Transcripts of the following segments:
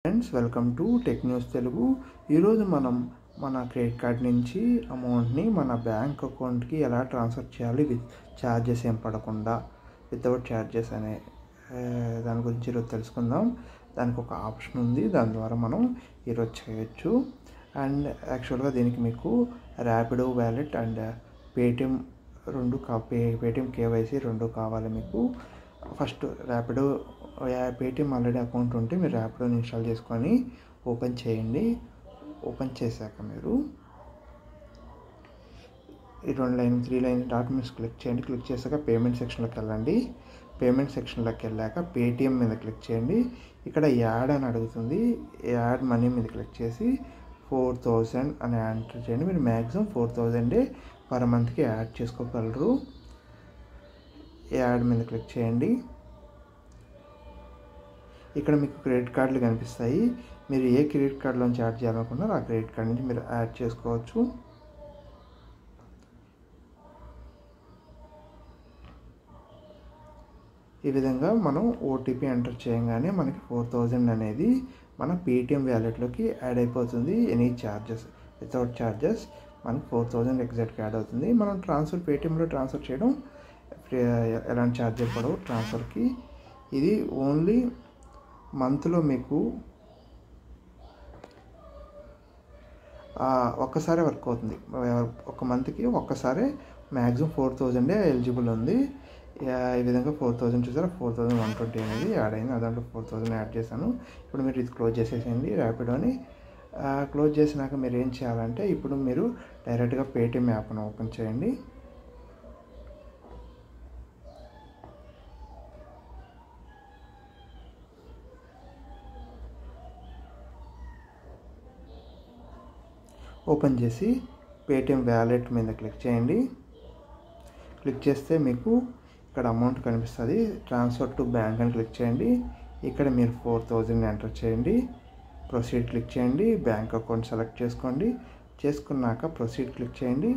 friends welcome to tech news Telugu ఈరోజు మనం మన క్రెడిట్ కార్డ్ నుంచి అమౌంట్ని మన బ్యాంక్ అకౌంట్కి ఎలా ట్రాన్స్ఫర్ చేయాలి విత్ ఛార్జెస్ ఏం పడకుండా వితౌట్ ఛార్జెస్ అనే ఆ, దాని గురించి ఈరోజు తెలుసుకుందాం దానికి ఒక ఆప్షన్ ఉంది దాని ద్వారా మనం ఈరోజు చేయొచ్చు అండ్ యాక్చువల్గా దీనికి మీకు ర్యాపిడో వ్యాలెట్ అండ్ పేటిఎం రెండు కా పే పేటిఎం కేవైసీ రెండు కావాలి మీకు first Rapido Paytm already account ఉంటే మీరు ర్యాపిడోని ఇన్స్టాల్ చేసుకొని ఓపెన్ చేయండి ఓపెన్ చేశాక మీరు ఈ రెండు line three line documents click చేయండి క్లిక్ చేశాక పేమెంట్ సెక్షన్లోకి వెళ్ళండి పేమెంట్ సెక్షన్లోకి వెళ్ళాక పేటిఎం మీద క్లిక్ చేయండి ఇక్కడ యాడ్ అని అడుగుతుంది యాడ్ మనీ మీద క్లిక్ చేసి ఫోర్ థౌజండ్ అని ఎంటర్ చేయండి మీరు మ్యాక్సిమం ఫోర్ థౌజండే పర్ మంత్కి యాడ్ చేసుకోగలరు యాడ్ మీద క్లిక్ చేయండి ఇక్కడ మీకు క్రెడిట్ కార్డులు కనిపిస్తాయి మీరు ఏ క్రెడిట్ కార్డులోంచి యాడ్ చేయాలనుకున్నారో ఆ క్రెడిట్ కార్డ్ నుంచి మీరు యాడ్ చేసుకోవచ్చు ఈ విధంగా మనం ఓటీపీ ఎంటర్ చేయగానే మనకి ఫోర్ థౌజండ్ అనేది మన పేటిఎం వ్యాలెట్లోకి యాడ్ అయిపోతుంది ఎనీ ఛార్జెస్ వితౌట్ ఛార్జెస్ మనకి ఫోర్ థౌజండ్ ఎగ్జాక్ట్గా యాడ్ అవుతుంది మనం ట్రాన్స్ఫర్ పేటిఎంలో ట్రాన్స్ఫర్ చేయడం ఫ్రీ ఎలాంటి ఛార్జెస్ పడవు ట్రాన్స్ఫర్కి ఇది ఓన్లీ మంత్లో మీకు ఆ, ఒక్కసారి వర్క్ అవుతుంది ఒక మంత్కి ఒక్కసారి మ్యాక్సిమం ఫోర్ థౌజండే ఎలిజిబుల్ ఉంది ఆ, ఈ విధంగా ఫోర్ థౌజండ్ చూసారా ఫోర్ థౌజండ్ వన్ ట్వంటీ అనేది యాడ్ అయింది దాంట్లో ఫోర్ థౌజండ్ యాడ్ చేశాను ఇప్పుడు మీరు ఇది క్లోజ్ చేసేసేయండి ర్యాపిడోని క్లోజ్ చేసినాక మీరు ఏం చేయాలంటే ఇప్పుడు మీరు డైరెక్ట్గా పేటిఎం యాప్ను ఓపెన్ చేయండి ఓపెన్ చేసి పేటిఎం వ్యాలెట్ మీద క్లిక్ చేయండి క్లిక్ చేస్తే మీకు ఇక్కడ అమౌంట్ కనిపిస్తుంది ట్రాన్స్ఫర్ టు బ్యాంక్ అని క్లిక్ చేయండి ఇక్కడ మీరు ఫోర్ థౌజండ్ ఎంటర్ చేయండి ప్రొసీడ్ క్లిక్ చేయండి బ్యాంక్ అకౌంట్ సెలెక్ట్ చేసుకోండి చేసుకున్నాక ప్రొసీడ్ క్లిక్ చేయండి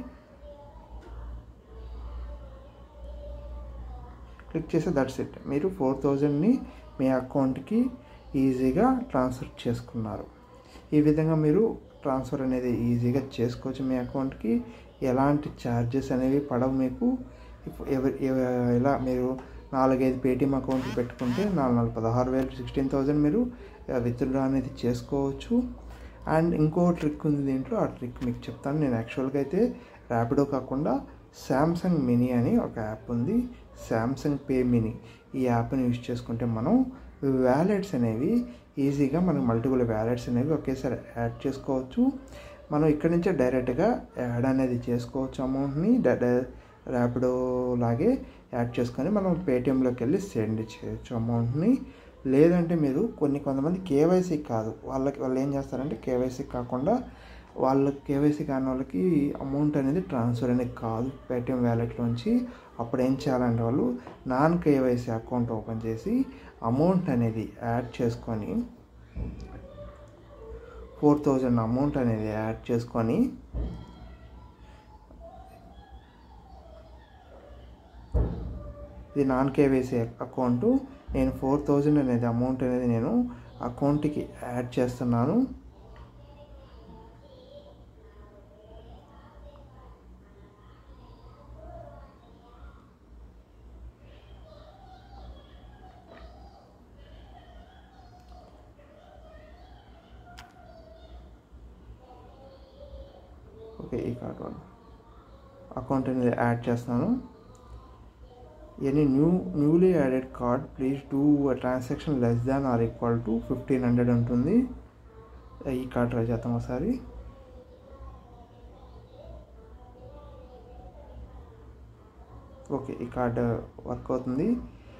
క్లిక్ చేస్తే దట్స్ ఇట్ మీరు ఫోర్ థౌజండ్ని మీ అకౌంట్కి ఈజీగా ట్రాన్స్ఫర్ చేసుకున్నారు ఈ విధంగా మీరు ట్రాన్స్ఫర్ అనేది ఈజీగా చేసుకోవచ్చు మీ అకౌంట్కి ఎలాంటి ఛార్జెస్ అనేవి పడవు మీకు ఇఫ్ ఎవరి ఎవ- ఇలా మీరు నాలుగైదు పేటిఎం అకౌంట్లు పెట్టుకుంటే నాలుగు నాలుగు పదహారు వేలు సిక్స్టీన్ థౌజండ్ మీరు విత్డ్రా అనేది చేసుకోవచ్చు అండ్ ఇంకో ట్రిక్ ఉంది దీంట్లో ఆ ట్రిక్ మీకు చెప్తాను నేను యాక్చువల్గా అయితే ర్యాపిడో కాకుండా శాంసంగ్ మినీ అని ఒక యాప్ ఉంది శాంసంగ్ పే మినీ ఈ యాప్ని యూజ్ చేసుకుంటే మనం వ్యాలెట్స్ అనేవి ఈజీగా మనకు మల్టిపుల్ వ్యాలెట్స్ అనేవి ఒకేసారి యాడ్ చేసుకోవచ్చు మనం ఇక్కడి నుంచే డైరెక్ట్గా యాడ్ అనేది చేసుకోవచ్చు అమౌంట్ని ర్యాపిడో లాగే యాడ్ చేసుకొని మనం పేటిఎంలోకి వెళ్ళి సెండ్ చేయొచ్చు అమౌంట్ని లేదంటే మీరు కొన్ని కొంతమంది కేవైసీ కాదు వాళ్ళకి వాళ్ళు ఏం చేస్తారంటే కేవైసీ కాకుండా వాళ్ళ కేవైసీ కాని వాళ్ళకి అమౌంట్ అనేది ట్రాన్స్ఫర్ అనేది కాదు పేటిఎం వ్యాలెట్లోంచి అప్పుడు ఏం చేయాలంటే వాళ్ళు నాన్ కేవైసీ అకౌంట్ ఓపెన్ చేసి అమౌంట్ అనేది యాడ్ చేసుకొని ఫోర్ థౌజండ్ అమౌంట్ అనేది యాడ్ చేసుకొని ఇది నాన్ కేవైసీ అకౌంట్ నేను ఫోర్ థౌజండ్ అనేది అమౌంట్ అనేది నేను అకౌంట్కి యాడ్ చేస్తున్నాను ఓకే ఈ కార్డ్ వన్ అకౌంట్ అనేది యాడ్ చేస్తున్నాను any new newly added card please do transaction less than or equal to fifteen hundred ఉంటుంది ఈ కార్డ్ ట్రై చేద్దాం ఒకసారి ఓకే ఈ కార్డ్ వర్క్ అవుతుంది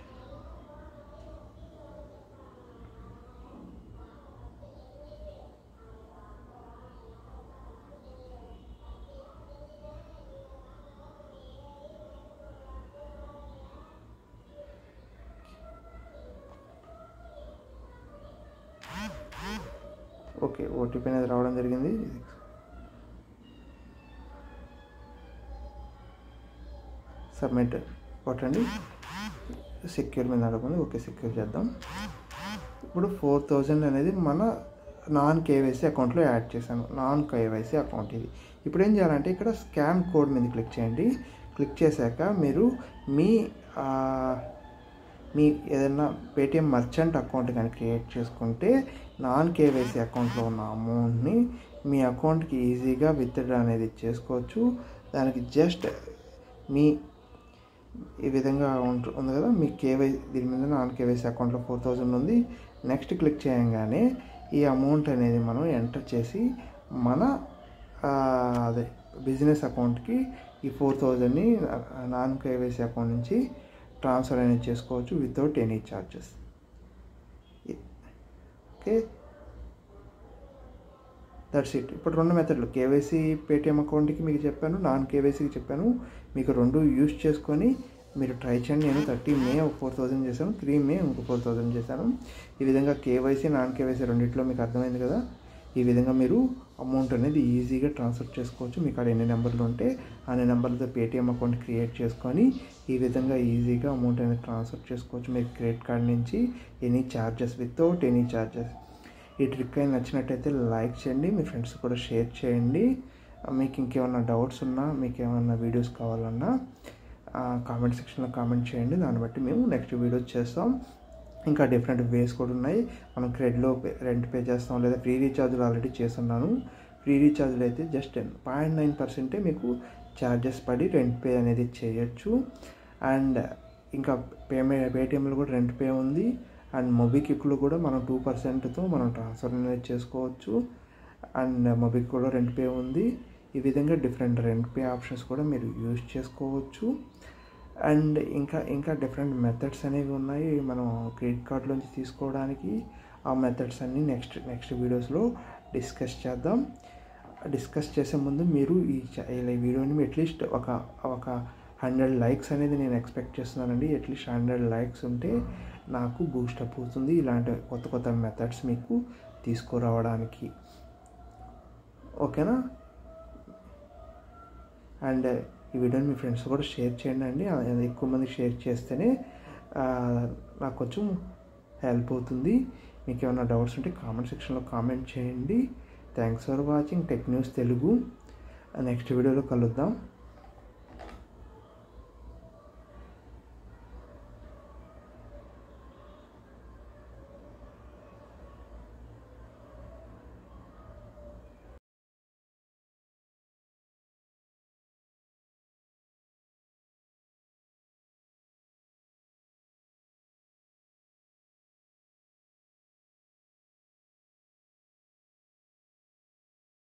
ఓకే ఓటీపీ అనేది రావడం జరిగింది సబ్మిట్ కొట్టండి సెక్యూర్ మీద అడుగుంది ఓకే సెక్యూర్ చేద్దాం ఇప్పుడు ఫోర్ థౌజండ్ అనేది మన నాన్ కేవైసీ అకౌంట్లో యాడ్ చేశాను నాన్ కేవైసీ అకౌంట్ ఇది ఇప్పుడు ఏం చేయాలంటే ఇక్కడ స్కాన్ కోడ్ మీద క్లిక్ చేయండి క్లిక్ చేశాక మీరు మీ ఆ, మీ ఏదైనా పేటిఎం మర్చెంట్ అకౌంట్ కానీ క్రియేట్ చేసుకుంటే నాన్ కేవైసీ అకౌంట్లో ఉన్న అమౌంట్ని మీ అకౌంట్కి ఈజీగా విత్డ్రా అనేది చేసుకోవచ్చు దానికి జస్ట్ మీ ఈ విధంగా ఉంటు ఉంది కదా మీ కేవై దీని మీద నాన్ కేవైసీ అకౌంట్లో ఫోర్ థౌజండ్ ఉంది నెక్స్ట్ క్లిక్ చేయగానే ఈ అమౌంట్ అనేది మనం ఎంటర్ చేసి మన ఆ, అదే బిజినెస్ అకౌంట్కి ఈ ఫోర్ థౌజండ్ని నాన్ కేవైసీ అకౌంట్ నుంచి ట్రాన్స్ఫర్ అనేది చేసుకోవచ్చు without any charges okay that's it ఇప్పుడు రెండు మెథడ్లు కేవైసీ పేటిఎం అకౌంట్కి మీకు చెప్పాను నాన్ కేవైసీకి చెప్పాను మీకు రెండు యూస్ చేసుకొని మీరు ట్రై చేయండి నేను థర్టీ మే ఒక ఫోర్ థౌజండ్ చేశాను త్రీ మే ఇంకో ఫోర్ థౌజండ్ చేశాను ఈ విధంగా కేవైసీ నాన్ కేవైసీ రెండిట్లో మీకు అర్థమైంది కదా ఈ విధంగా మీరు అమౌంట్ అనేది ఈజీగా ట్రాన్స్ఫర్ చేసుకోవచ్చు మీకు అక్కడ ఎన్ని నెంబర్లు ఉంటే అన్ని నెంబర్లతో పేటిఎం అకౌంట్ క్రియేట్ చేసుకొని ఈ విధంగా ఈజీగా అమౌంట్ అనేది ట్రాన్స్ఫర్ చేసుకోవచ్చు మీరు క్రెడిట్ కార్డ్ నుంచి any charges without any charges ఈ ట్రిక్ అయినా నచ్చినట్టయితే లైక్ చేయండి మీ ఫ్రెండ్స్ కూడా షేర్ చేయండి మీకు ఇంకేమైనా డౌట్స్ ఉన్నా మీకు ఏమైనా వీడియోస్ కావాలన్నా కామెంట్ సెక్షన్లో కామెంట్ చేయండి దాన్ని బట్టి మేము నెక్స్ట్ వీడియోస్ చేస్తాం ఇంకా డిఫరెంట్ వేస్ కూడా ఉన్నాయి మనం క్రెడ్లో రెంట్ పే చేస్తాం లేదా ఫ్రీ రీఛార్జ్లు ఆల్రెడీ చేస్తున్నాను ఫ్రీ రీఛార్జ్లు అయితే జస్ట్ టెన్ పాయింట్ నైన్ పర్సెంటే మీకు ఛార్జెస్ పడి రెంట్ పే అనేది చేయొచ్చు అండ్ ఇంకా పేమెంట్ పేటిఎంలో కూడా రెంట్ పే ఉంది అండ్ మొబిక్విక్లో కూడా మనం టూ పర్సెంట్తో మనం ట్రాన్స్ఫర్ అనేది చేసుకోవచ్చు అండ్ మొబిక్ కూడా రెంట్ పే ఉంది ఈ విధంగా డిఫరెంట్ రెంట్ పే ఆప్షన్స్ కూడా మీరు యూజ్ చేసుకోవచ్చు అండ్ ఇంకా ఇంకా డిఫరెంట్ మెథడ్స్ అనేవి ఉన్నాయి మనం క్రెడిట్ కార్డులోంచి తీసుకోవడానికి ఆ మెథడ్స్ అన్నీ నెక్స్ట్ నెక్స్ట్ వీడియోస్లో డిస్కస్ చేద్దాం డిస్కస్ చేసే ముందు మీరు ఈ చ- ఇలా ఈ వీడియోని అట్లీస్ట్ ఒక ఒక హండ్రెడ్ లైక్స్ అనేది నేను ఎక్స్పెక్ట్ చేస్తున్నానండి అట్లీస్ట్ హండ్రెడ్ లైక్స్ ఉంటే నాకు బూస్టప్ అవుతుంది ఇలాంటి కొత్త కొత్త మెథడ్స్ మీకు తీసుకురావడానికి ఓకేనా అండ్ ఈ వీడియోని మీ ఫ్రెండ్స్ కూడా షేర్ చేయండి అండి ఆ, ఎక్కువ మంది షేర్ చేస్తేనే ఆ, నాకు కొంచెం హెల్ప్ అవుతుంది మీకు ఏమైనా డౌట్స్ ఉంటే కామెంట్ సెక్షన్లో కామెంట్ చేయండి thanks for watching tech news Telugu next వీడియోలో కలుద్దాం